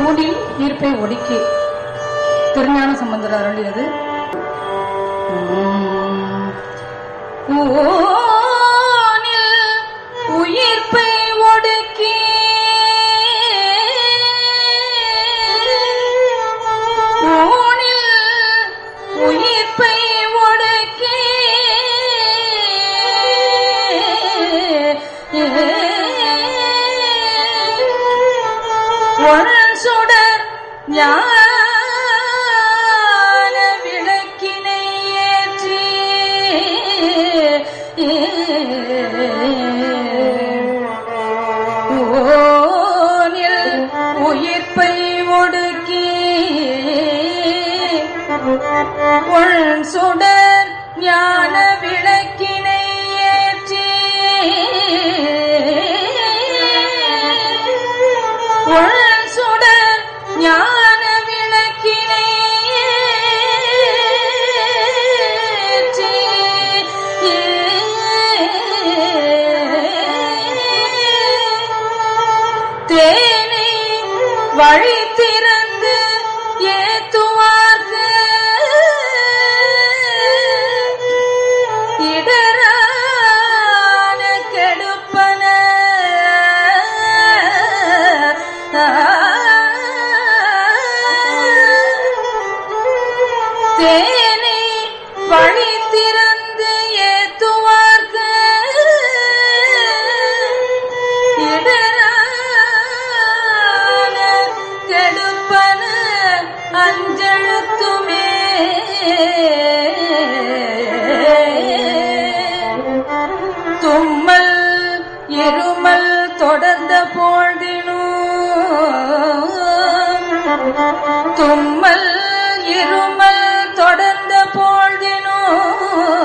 ஊனில் ஈர்ப்பை ஒடுக்கி திருஞான சம்பந்தர் அருளியது ஊனில் உயிர்ப்பை ஒடுக்கி ஊனில் உயிர்ப்பை ஒடுக்கி ஒன் சுடர் ஞான விளக்கினை ஏற்றி ஓனில் உயிர்ப்பை ஒடுக்கி உள் சுடர் ஞான விளக்கினை ஏற்றி உள் சுடர் ஞான விளக்கினை ஏற்றி தேனை வழி திறந்து ஏத்துவார்க்கு இடரான கெடுப்பன தேனை வழி திறந்து ஏத்துவார்க்கு இடரான கெடுப்பன அஞ்செழுத்துமே தும்மல் இருமல் தொடர்ந்த பொழுதினும் தும்மல் இருமல் தொடர்ந்த பொழுதினும்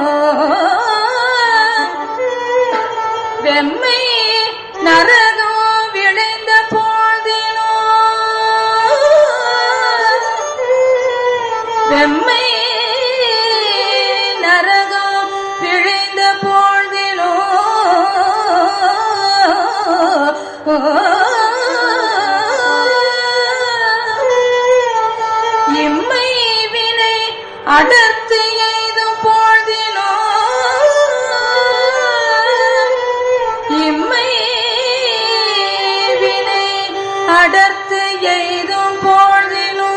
வெம்மை நரகம் விளைந்த பொழுதினும் வெம்மை நரகம் விழைந்த பொழுதிலும் இம்மை வினை அடர்த்து எய்தும் பொழுதினோ இம்மை வினை அடர்த்து எய்தும் பொழுதினோ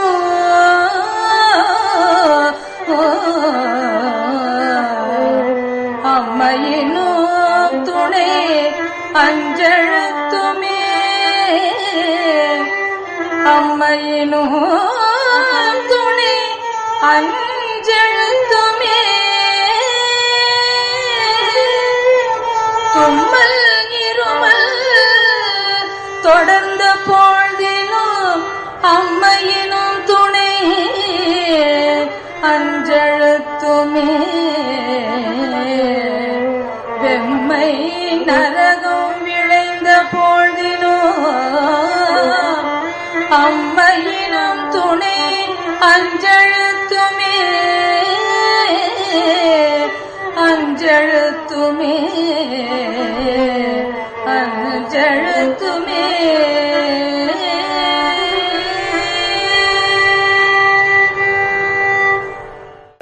அம்மையினும் துணை அஞ்செழுத்துமே அம்மையினும் துணை அஞ்செழுத்துமே தும்மல் இருமல் தொடர்ந்த பொழுதிலும் அம்மையினும் துணை அஞ்செழுத்துமே வெம்மை நரகம் விளைந்த பொழுதிலும் அம்மையினும் துணை அஞ்செழுத்துமே அஞ்செழுத்துமே அஞ்செழுத்துமே